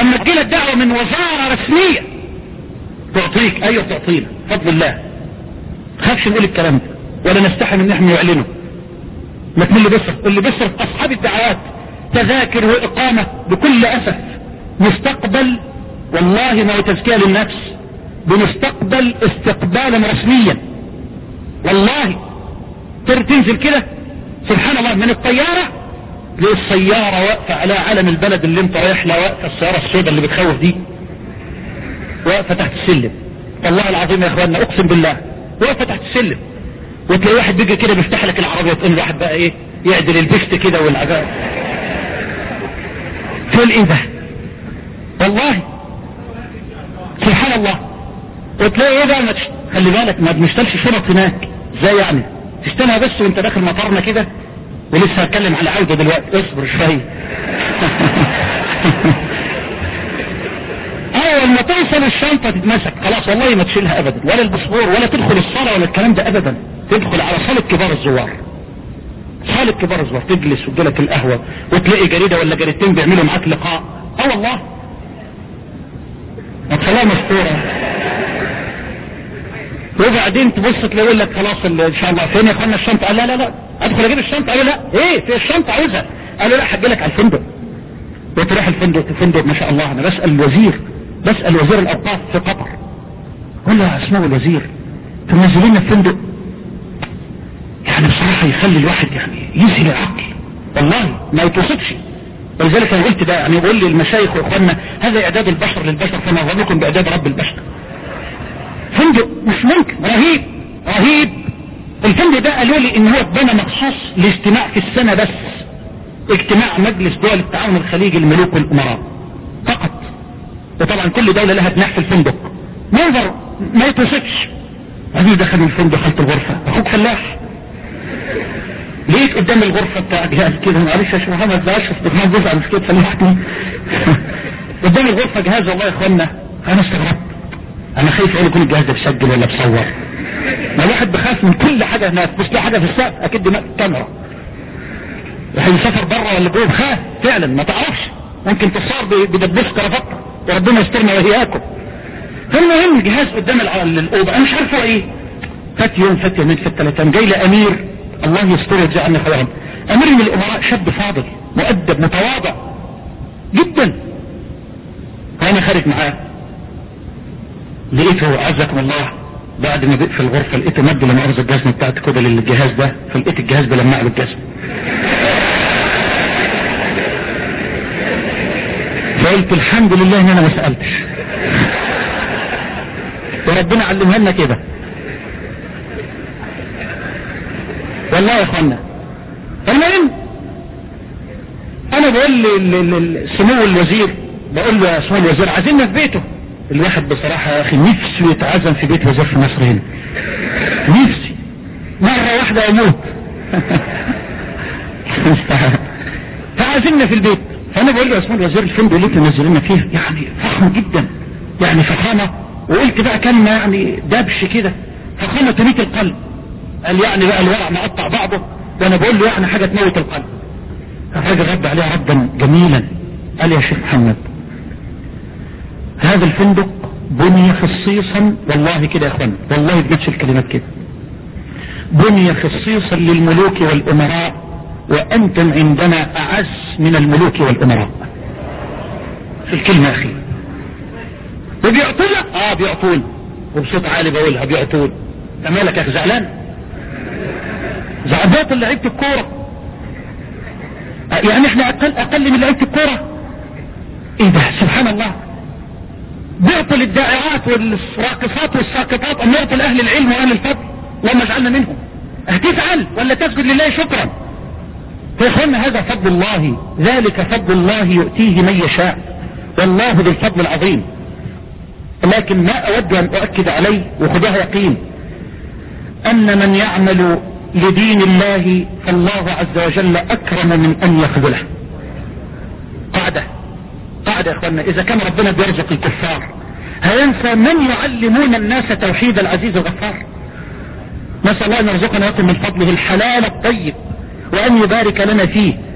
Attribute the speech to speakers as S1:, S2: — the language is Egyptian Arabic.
S1: لما تجيلك دعوة من وزارة رسمية تعطيك ايوه تعطينا فضل الله خافش نقول الكلام ده ولا نستحي من نحن نعلنه لكن اللي بيصرف اللي بيصرف اصحاب الدعوات تذاكر واقامة بكل اسف مستقبل والله ما هو تزكية للنفس بنستقبل استقبالا رسميا والله تنزل كده سبحان الله من الطيارة للسيارة واقفة على علم البلد اللي انت رايح لها واقفة السيارة السوداء اللي بتخوف دي واقفة تحت السلم والله العظيم يا اخواننا اقسم بالله واقفة تحت السلم وتلاقي واحد بيجي كده بيفتح لك العربية وتقول الواحد بقى ايه يعدل البشت كده والعذاب تقول ايه ده والله سبحان الله وتلاقي ايه بقى ما تشت... خلي بالك ما بنشتلش شنط هناك ازاي يعني تشتلها بس وانت داخل مطارنا كده ولسه هتكلم على عودة دلوقتي اصبر شوية اول ما توصل الشنطة تتمسك خلاص والله ما تشيلها ابدا ولا الباسبور ولا تدخل الصلاة ولا الكلام ده ابدا تدخل على صالة كبار الزوار صالة كبار الزوار تجلس وتجيلك القهوة وتلاقي جريدة ولا جريدتين بيعملوا معاك لقاء اه والله ما تخليها مستورة وبعدين تبص تلاقي يقول لك خلاص ان شاء الله فين يا اخوانا الشنطه قال لا لا لا ادخل اجيب الشنطه قال لا ايه في الشنطه عاوزها قال لا هجي لك على الفندق وتروح الفندق الفندق ما شاء الله انا بسال الوزير بسال وزير الاوقاف في قطر قول له اسمه الوزير تنزلين الفندق يعني بصراحه يخلي الواحد يعني يذهل العقل والله ما يتوصفش ولذلك انا قلت ده يعني بقول لي المشايخ واخواننا هذا اعداد البشر للبشر فما ظنكم باعداد رب البشر فندق مش ممكن رهيب رهيب الفندق ده قالوا لي ان هو اتبنى مخصوص لاجتماع في السنة بس اجتماع مجلس دول التعاون الخليجي الملوك والامراء فقط وطبعا كل دولة لها جناح في الفندق منظر ما يتوصفش عزيز دخل الفندق دخلت الغرفة اخوك فلاح لقيت قدام الغرفة بتاع جهاز كده معلش يا شيخ محمد ده اشرف دماغ جزء مش كده فلاحتي قدام الغرفة جهاز والله يا اخوانا انا استغربت انا خايف اقول يكون الجهاز ده بيسجل ولا بيصور ما الواحد بخاف من كل حاجة هناك بس له حاجة في السقف اكيد دماغ كاميرا هيسافر بره ولا جوه بخاف فعلا ما تعرفش ممكن تصار بدبوس كرافته وربنا يسترنا واياكم فالمهم الجهاز قدام الاوضه انا مش عارف هو ايه فات يوم فات يومين فات ثلاث ايام جاي لامير الله يستر يجعلني خيرا امير من الامراء شاب فاضل مؤدب متواضع جدا فانا خارج معاه لقيته عزكم الله بعد ما بقفل الغرفة لقيته مد لمؤاخذة الجزمة بتاعت كده للجهاز ده فلقيت الجهاز بلمع له الجزمة فقلت الحمد لله ان انا ما سألتش وربنا علمها لنا كده والله يا اخوانا المهم انا بقول لسمو الوزير بقول له يا سمو الوزير عايزيننا في بيته الواحد بصراحة يا اخي نفسه يتعزم في بيت وزير في مصر هنا نفسي مرة واحدة اموت فعازمنا في البيت فانا بقول له يا اسماء الوزير الفندق اللي تنزلنا فيه يعني فخم جدا يعني فخامة وقلت بقى كلمة يعني دبش كده فخامة تميت القلب قال يعني بقى الورع مقطع بعضه وانا بقول له يعني حاجة تموت القلب الراجل رد عليها ردا جميلا قال يا شيخ محمد هذا الفندق بني خصيصا والله كده يا اخوان والله بنفس الكلمات كده بني خصيصا للملوك والامراء وانتم عندنا اعز من الملوك والامراء في الكلمة اخي وبيعطونا اه بيعطون وبصوت عالي بقولها بيعطون مالك يا اخي زعلان زعبات لعيبة الكورة يعني احنا اقل اقل من لعيبة الكورة ايه ده سبحان الله بيعطوا للدائعات والراقصات والساقطات ان يعطوا لاهل العلم واهل الفضل اللهم اجعلنا منهم هتزعل ولا تسجد لله شكرا يا اخوانا هذا فضل الله ذلك فضل الله يؤتيه من يشاء والله ذو الفضل العظيم لكن ما اود ان اؤكد عليه وخذها يقين ان من يعمل لدين الله فالله عز وجل اكرم من ان يخذله قاعده قاعدة يا اخوانا اذا كان ربنا بيرزق الكفار هينسى من يعلمون الناس توحيد العزيز الغفار نسأل الله ان يرزقنا لكم من فضله الحلال الطيب وان يبارك لنا فيه